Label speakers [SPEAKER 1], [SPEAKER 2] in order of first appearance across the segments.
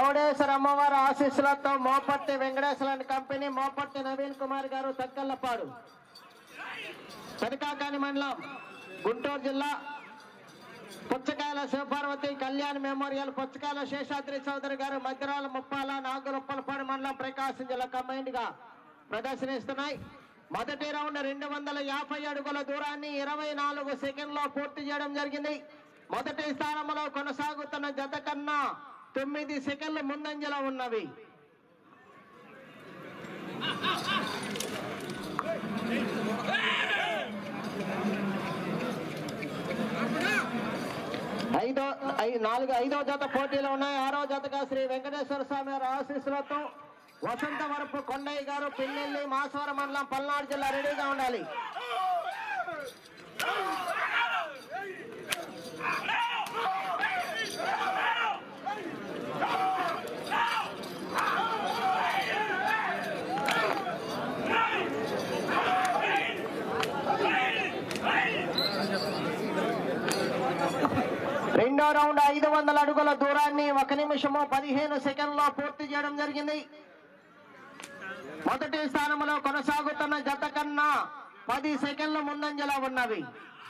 [SPEAKER 1] చౌడేశ్వర అమ్మవారి ఆశీస్సులతో మోపర్తి వెంకటేశ్వర కంపెనీ మోపర్తి నవీన్ కుమార్ గారు తక్కల్లపాడు పెదకాకాని మండలం గుంటూరు జిల్లా పుచ్చకాయల శివపార్వతి కళ్యాణ్ మెమోరియల్ పుచ్చకాయల శేషాద్రి చౌదరి గారు మధ్యరాల ముప్పాల నాగులుప్పలపాడు మండలం ప్రకాశం జిల్లా కంబైన్డ్ గా ప్రదర్శనిస్తున్నాయి మొదటి రౌండ్ రెండు వందల యాభై అడుగుల దూరాన్ని ఇరవై నాలుగు సెకండ్లో పూర్తి చేయడం జరిగింది మొదటి స్థానంలో కొనసాగుతున్న జత కన్నా తొమ్మిది సెకండ్ల ముందంజలో ఉన్నవి ఐదో ఐ- నాలుగు ఐదో జత పోటీలు ఉన్నాయి ఆరో జతగా శ్రీ వెంకటేశ్వర స్వామి వారి ఆశీస్సులతో వసంత వరపు కొండయ్య గారు పిన్నెల్లి మాసవరం మండలం పల్నాడు జిల్లా రెడీగా ఉండాలి రెండో రౌండ్ ఐదు వందల అడుగుల దూరాన్ని ఒక నిమిషము పదిహేను సెకండ్లో పూర్తి చేయడం జరిగింది మొదటి స్థానంలో కొనసాగుతున్న జత కన్నా పది సెకండ్ల ముందంజలో ఉన్నవి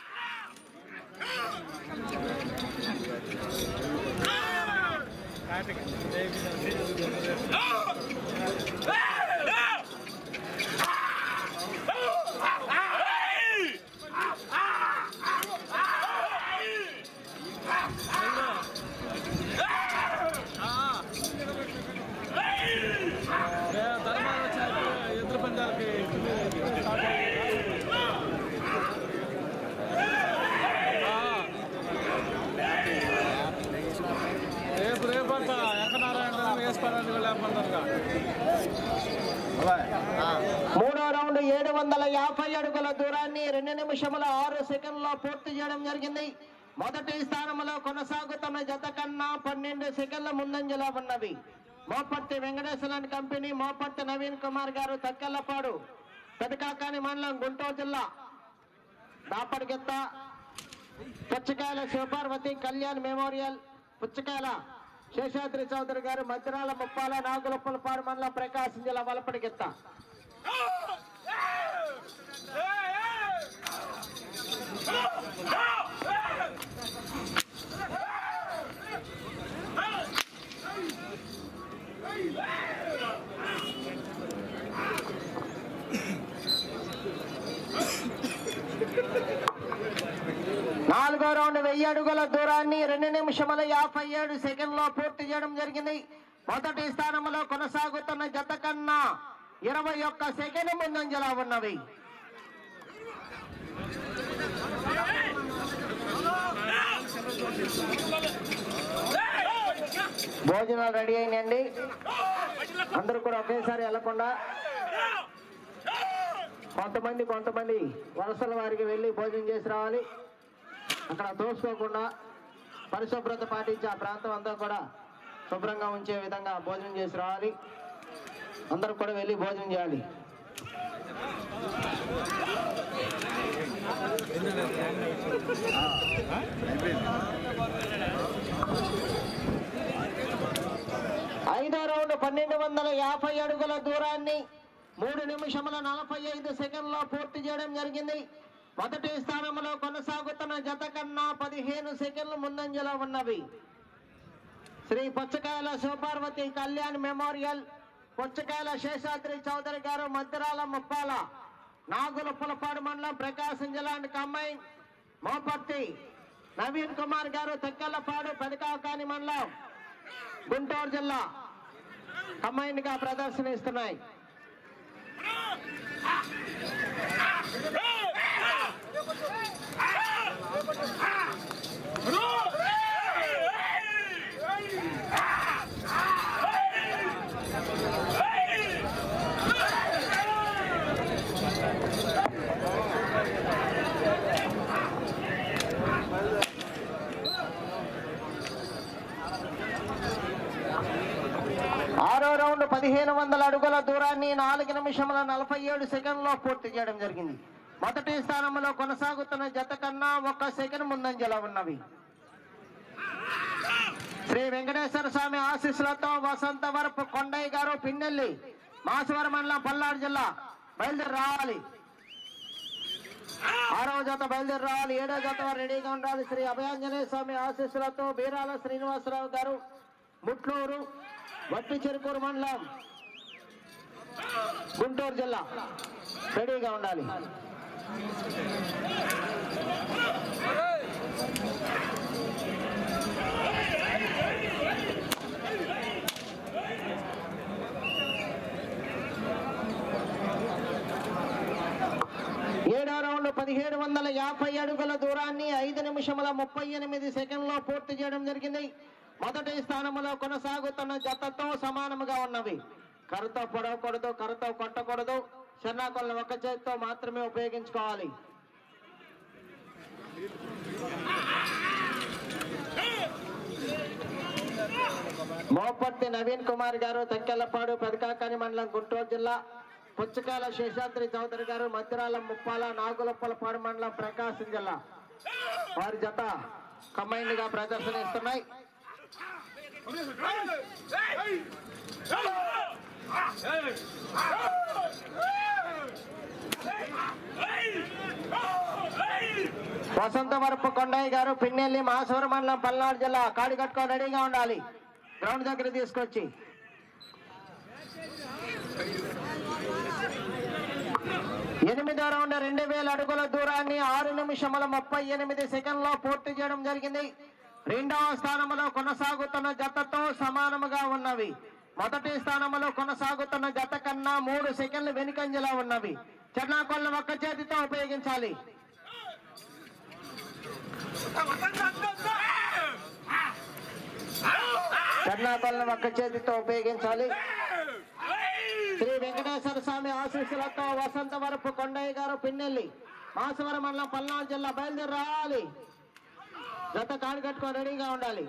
[SPEAKER 2] ధర్మాలు వచ్చినప్పుడు ఎదురు పందాలకి స్టార్ట్ అయ్యింది. రేపు రేపు అంట వెంకనారాయణ వేసుకోవడానికి లేకపోతారుగా
[SPEAKER 1] మూడో రౌండ్ ఏడు వందల యాభై అడుగుల దూరాన్ని రెండు నిమిషముల ఆరు సెకండ్లో పూర్తి చేయడం జరిగింది మొదటి స్థానంలో కొనసాగుతున్న జత కన్నా పన్నెండు సెకండ్ల ముందంజలో ఉన్నవి మోపర్తి వెంకటేశ్వర కంపెనీ మోపర్తి నవీన్ కుమార్ గారు తక్కెళ్లపాడు పెదకాకాని మండలం గుంటూరు జిల్లా దాపడిగెత్త పుచ్చకాయల శివపార్వతి కళ్యాణ్ మెమోరియల్ పుచ్చకాయల శేషాద్రి చౌదరి గారు మధ్యరాల ముప్పాల నాగులప్పలపాడు మండలం ప్రకాశం జిల్లా వలపడిగెత్త నాలుగో రౌండ్ వెయ్యి అడుగుల దూరాన్ని రెండు నిమిషముల యాభై ఏడు సెకండ్లో పూర్తి చేయడం జరిగింది మొదటి స్థానంలో కొనసాగుతున్న జత కన్నా ఇరవై ఒక్క సెకండ్ ముందంజలో ఉన్నవి భోజనాలు రెడీ అయినాయండి అందరూ కూడా ఒకేసారి వెళ్లకుండా కొంతమంది కొంతమంది వలసల వారికి వెళ్ళి భోజనం చేసి రావాలి అక్కడ తోసుకోకుండా పరిశుభ్రత పాటించి ఆ ప్రాంతం అంతా కూడా శుభ్రంగా ఉంచే విధంగా భోజనం చేసి రావాలి అందరూ కూడా వెళ్ళి భోజనం చేయాలి ఐదో రౌండ్ పన్నెండు వందల యాభై అడుగుల దూరాన్ని మూడు నిమిషముల నలభై ఐదు సెకండ్లో పూర్తి చేయడం జరిగింది మొదటి స్థానంలో కొనసాగుతున్న జత కన్నా పదిహేను సెకండ్లు ముందంజలో ఉన్నవి శ్రీ పుచ్చకాయల శివపార్వతి కళ్యాణ్ మెమోరియల్ పుచ్చకాయల శేషాద్రి చౌదరి గారు మధ్యరాల ముప్పాల నాగులపులపాడు మండలం ప్రకాశం జిల్లా కంబైన్ మోపర్తి నవీన్ కుమార్ గారు తెక్కలపాడు పెదకాకాని మండలం గుంటూరు జిల్లా కంబైన్ గా ప్రదర్శన ఇస్తున్నాయి ఆరో రౌండ్ పదిహేను వందల అడుగుల దూరాన్ని నాలుగు నిమిషముల నలభై ఏడు సెకండ్లో పూర్తి చేయడం జరిగింది మొదటి స్థానంలో కొనసాగుతున్న జత కన్నా ఒక్క సెకండ్ ముందంజలో ఉన్నవి శ్రీ శ్రీ వెంకటేశ్వర స్వామి ఆశీస్సులతో వసంత వరపు కొండయ్య గారు పిన్నెల్లి మాసవరం మండలం పల్నాడు జిల్లా బయలుదేరి రావాలి ఆరవ జత బయలుదేరి రావాలి ఏడో జత వారు రెడీగా ఉండాలి శ్రీ అభయాంజనేయ స్వామి ఆశీస్సులతో బీరాల శ్రీనివాసరావు గారు ముట్లూరు వట్టి చెరుకూరు మండలం గుంటూరు జిల్లా రెడీగా ఉండాలి ఏడో రౌండ్ పదిహేడు వందల యాభై అడుగుల దూరాన్ని ఐదు నిమిషముల ముప్పై ఎనిమిది సెకండ్లో పూర్తి చేయడం జరిగింది మొదటి స్థానంలో కొనసాగుతున్న జతతో సమానముగా ఉన్నవి కర్రతో పొడవకూడదు కర్రతో కొట్టకూడదు చెన్నాకొలను ఒక చేతితో మాత్రమే ఉపయోగించుకోవాలి మోపర్తి నవీన్ కుమార్ గారు తెక్కెళ్లపాడు పెదకాకాని మండలం గుంటూరు జిల్లా పుచ్చకాల శేషాద్రి చౌదరి గారు మధ్యరాల ముప్పాల నాగులప్పలపాడు మండలం ప్రకాశం జిల్లా వారి జత కంబైన్డ్ గా ప్రదర్శన ఇస్తున్నాయి వసంత వరపు కొండయ్య గారు పిన్నెల్లి మాసవరం మండలం పల్నాడు జిల్లా కాడి కట్టుకొని రెడీగా ఉండాలి గ్రౌండ్ దగ్గర తీసుకొచ్చి ఎనిమిదో రౌండ్ రెండు వేల అడుగుల దూరాన్ని ఆరు నిమిషముల ముప్పై ఎనిమిది సెకండ్లో పూర్తి చేయడం జరిగింది రెండవ స్థానంలో కొనసాగుతున్న జతతో సమానముగా ఉన్నవి మొదటి స్థానంలో కొనసాగుతున్న జత కన్నా మూడు సెకండ్లు వెనుకంజలా ఉన్నవి చెన్నాకొల్లు ఒక్క చేతితో ఉపయోగించాలి చెన్నాకొల్లు ఒక్క చేతితో ఉపయోగించాలి శ్రీ వెంకటేశ్వర స్వామి ఆశీస్సులతో వసంత వరపు కొండయ్య గారు పిన్నెల్లి మాసవరం మండలం పల్నాడు జిల్లా బయలుదేరి రావాలి జత కాడు కట్టుకొని రెడీగా ఉండాలి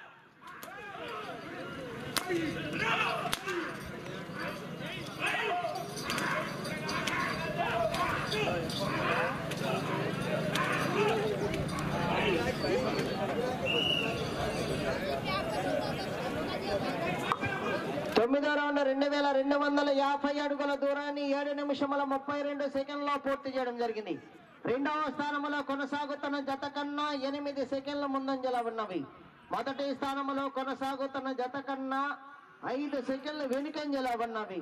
[SPEAKER 1] తొమ్మిదో రౌండ్ రెండు వేల రెండు వందల యాభై అడుగుల దూరాన్ని ఏడు నిమిషముల ముప్పై రెండు సెకండ్లో పూర్తి చేయడం జరిగింది రెండవ స్థానంలో కొనసాగుతున్న జత కన్నా ఎనిమిది సెకండ్ల ముందంజల ఉన్నవి మొదటి స్థానంలో కొనసాగుతున్న జత కన్నా ఐదు సెకండ్లు వెనుకంజల ఉన్నవి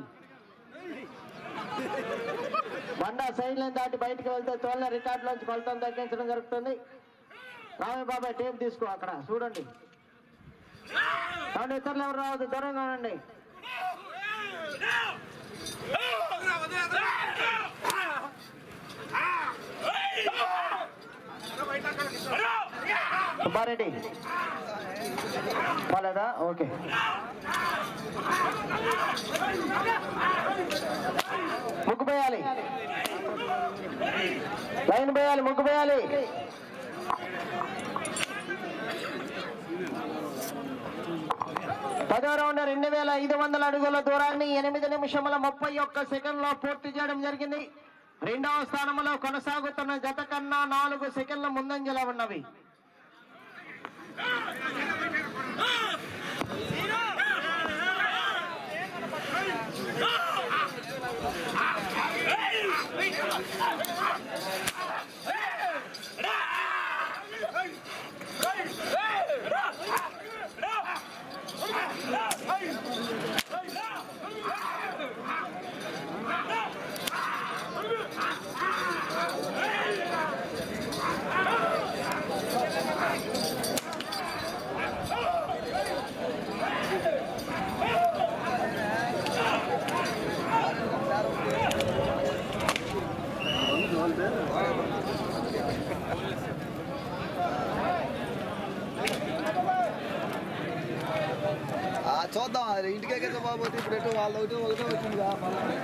[SPEAKER 1] బండా సైడ్ లైన్ దాటి బయటికి వెళ్తే తోళ్ళ రికార్డులోంచి కొలతం తగ్గించడం జరుగుతుంది రామయ్య బాబాయ్ టేప్ తీసుకో అక్కడ చూడండి కాబట్టి ఇతరులు ఎవరు రావద్దు దూరంగా ఉండండి సుబ్బారెడ్డి పోలేదా ఓకే ముగ్గు పోయాలి లైన్ పోయాలి ముగ్గు పోయాలి పదో రౌండ్ రెండు వేల ఐదు వందల అడుగుల దూరాన్ని ఎనిమిది నిమిషముల ముప్పై ఒక్క సెకండ్ లో పూర్తి చేయడం జరిగింది రెండవ స్థానంలో కొనసాగుతున్న జత కన్నా నాలుగు సెకండ్ల ముందంజలో ఉన్నవి
[SPEAKER 3] ఆ, చూద్దాం అది ఇంటికే కదా బాబు ఇప్పుడు ఎటు వాళ్ళు ఒకటి ఒకటే వచ్చిందిగా మళ్ళీ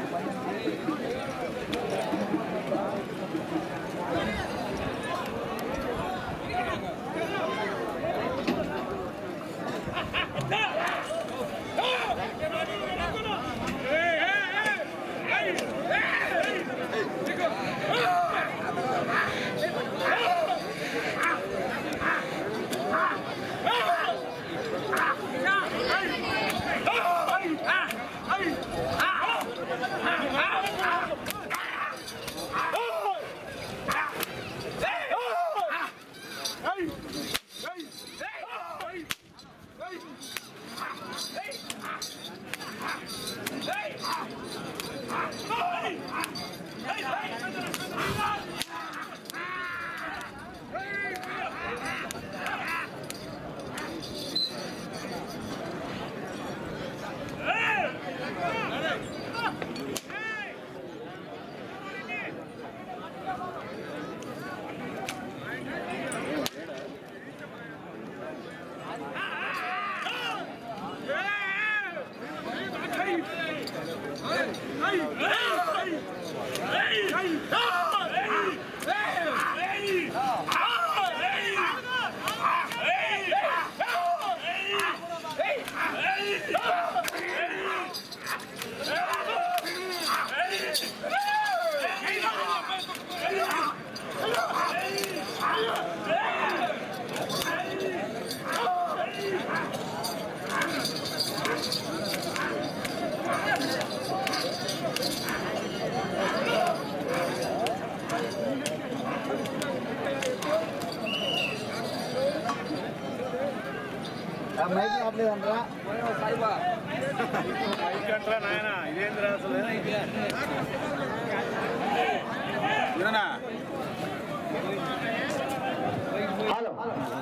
[SPEAKER 4] Ah!
[SPEAKER 3] మైక్ ఆపలేదంట్రా
[SPEAKER 2] ఇంకంట్రా నాయన ఇదేంద్రా అసలు ఇదేనా
[SPEAKER 1] హలో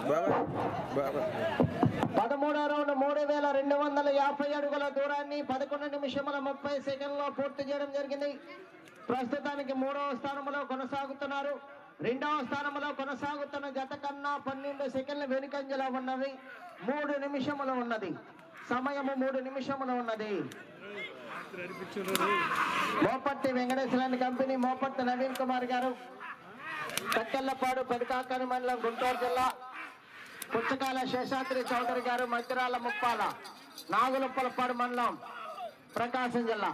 [SPEAKER 1] పదమూడో రౌండ్ మూడు వేల రెండు వందల యాభై అడుగుల దూరాన్ని పదకొండు నిమిషముల ముప్పై సెకండ్లో పూర్తి చేయడం జరిగింది ప్రస్తుతానికి మూడవ స్థానంలో కొనసాగుతున్నారు రెండవ స్థానంలో కొనసాగుతున్న జత కన్నా పన్నెండు సెకండ్ల వెనుకంజలో ఉన్నది మూడు నిమిషములు ఉన్నది సమయము మూడు నిమిషములు ఉన్నది మోపట్టి వెంకటేశ్వరాని కంపెనీ మోపట్టి నవీన్ కుమార్ గారు కక్కెళ్లపాడు పెదకాకని మండలం గుంటూరు జిల్లా పుచ్చకాల శేషాద్రి చౌదరి గారు మంత్రాల ముప్పాల నాగులుప్పలపాడు మండలం ప్రకాశం జిల్లా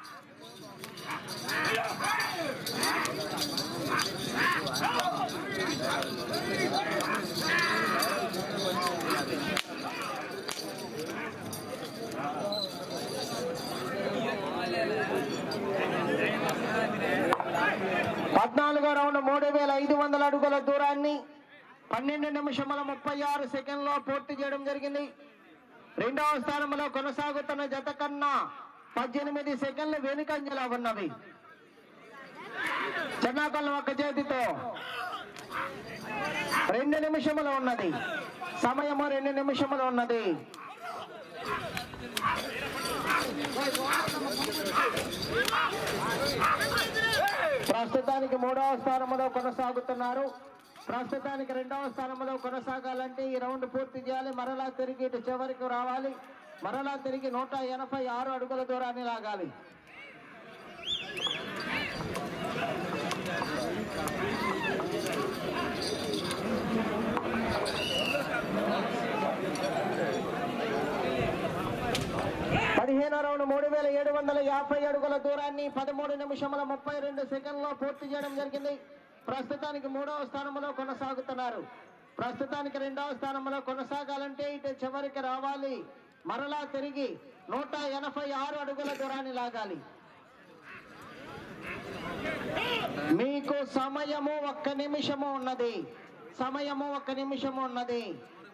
[SPEAKER 1] పద్నాలుగో రౌండ్ మూడు వేల ఐదు వందల అడుగుల దూరాన్ని పన్నెండు నిమిషముల ముప్పై ఆరు సెకండ్లో పూర్తి చేయడం జరిగింది రెండవ స్థానంలో కొనసాగుతున్న జత కన్నా పద్దెనిమిది సెకండ్లు వెనుకంజలో ఉన్నవి చెన్నాకొల్లం ఒక చేతితో రెండు నిమిషములు ఉన్నది సమయము రెండు నిమిషములు ఉన్నది ప్రస్తుతానికి మూడవ స్థానంలో కొనసాగుతున్నారు ప్రస్తుతానికి రెండవ స్థానంలో కొనసాగాలంటే ఈ రౌండ్ పూర్తి చేయాలి మరలా తిరిగి ఇటు చివరికి రావాలి మరలా తిరిగి నూట ఎనభై ఆరు అడుగుల దూరాన్ని లాగాలి పదిహేను రౌండ్ మూడు వేల ఏడు వందల యాభై అడుగుల దూరాన్ని పదమూడు నిమిషముల ముప్పై రెండు సెకండ్లో పూర్తి చేయడం జరిగింది ప్రస్తుతానికి మూడవ స్థానంలో కొనసాగుతున్నారు ప్రస్తుతానికి రెండవ స్థానంలో కొనసాగాలంటే ఇటు చివరికి రావాలి మరలా తిరిగి నూట ఎనభై ఆరు అడుగుల దూరాన్ని లాగాలి మీకు సమయము ఒక్క నిమిషము ఉన్నది సమయము ఒక్క నిమిషము ఉన్నది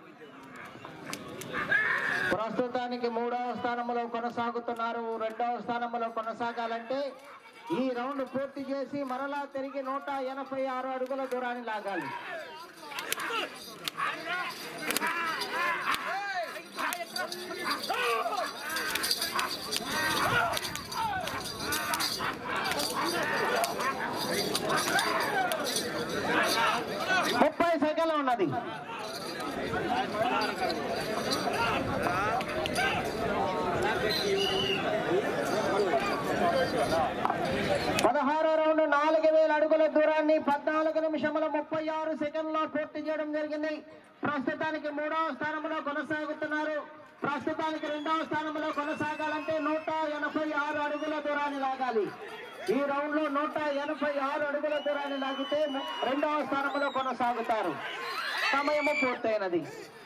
[SPEAKER 1] ప్రస్తుతానికి మూడవ స్థానంలో కొనసాగుతున్నారు రెండవ స్థానంలో కొనసాగాలంటే ఈ రౌండ్ పూర్తి చేసి మరలా తిరిగి నూట ఎనభై ఆరు అడుగుల దూరాన్ని లాగాలి ముప్పై సెకండ్లు ఉన్నది పదహారో రౌండ్ నాలుగు వేల అడుగుల దూరాన్ని పద్నాలుగు నిమిషముల ముప్పై ఆరు సెకండ్లో పూర్తి చేయడం జరిగింది ప్రస్తుతానికి మూడవ స్థానంలో కొనసాగుతున్నారు ప్రస్తుతానికి రెండవ స్థానంలో కొనసాగాలంటే నూట ఎనభై ఆరు అడుగుల దూరాన్ని లాగాలి ఈ రౌండ్ లో నూట ఎనభై ఆరు అడుగుల దూరాన్ని లాగితే ము- రెండవ స్థానంలో కొనసాగుతారు సమయము పూర్తయినది